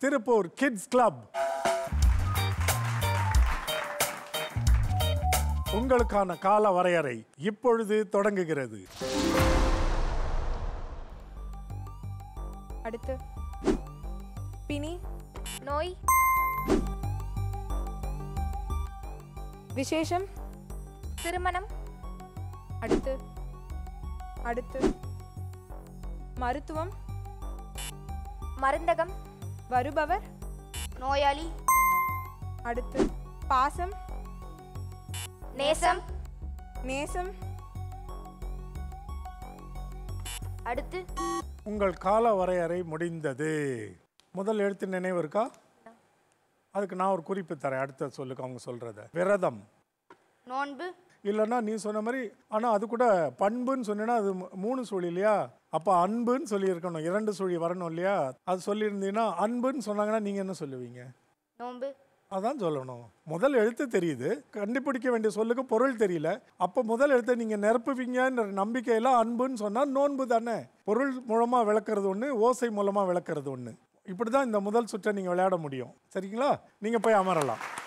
Tiruppur kids club உங்களுக்கான கால வரையறை இப்பொழுது தொடங்குகிறது அடுத்து பிணி நோய் விசேஷம் திருமணம் அடுத்து அடுத்து மருத்துவம் மருந்தகம் வருபவர் நோயாளி அடுத்து பாசம் நேசம் நேசம் அடுத்து உங்கள் கால வரையறை முடிந்தது முதல் எழுத்து நினைவு இருக்கா அதுக்கு நான் ஒரு குறிப்பு தரேன் அடுத்த சொல்லுக்கு அவங்க சொல்றத விரதம் நோன்பு இல்லைன்னா நீ சொன்ன மாதிரி ஆனால் அது கூட பண்புன்னு சொன்னீங்கன்னா அது மூ- மூணு சுழி இல்லையா அப்போ அன்புன்னு சொல்லியிருக்கணும் இரண்டு சுழி வரணும் இல்லையா அது சொல்லியிருந்தீங்கன்னா அன்புன்னு சொன்னாங்கன்னா நீங்கள் என்ன சொல்லுவீங்க நோன்பு அதான் சொல்லணும் முதல் எழுத்து தெரியுது கண்டுபிடிக்க வேண்டிய சொல்லுக்கு பொருள் தெரியல அப்போ முதல் எழுத்தை நீங்கள் நிரப்புவீங்கன்ற நம்பிக்கையில் அன்புன்னு சொன்னால் நோன்பு தானே பொருள் மூலமாக விளக்குறது ஒன்று ஓசை மூலமாக விளக்குறது ஒன்று இப்படி தான் இந்த முதல் சுற்றை நீங்கள் விளையாட முடியும் சரிங்களா நீங்கள் போய் அமரலாம்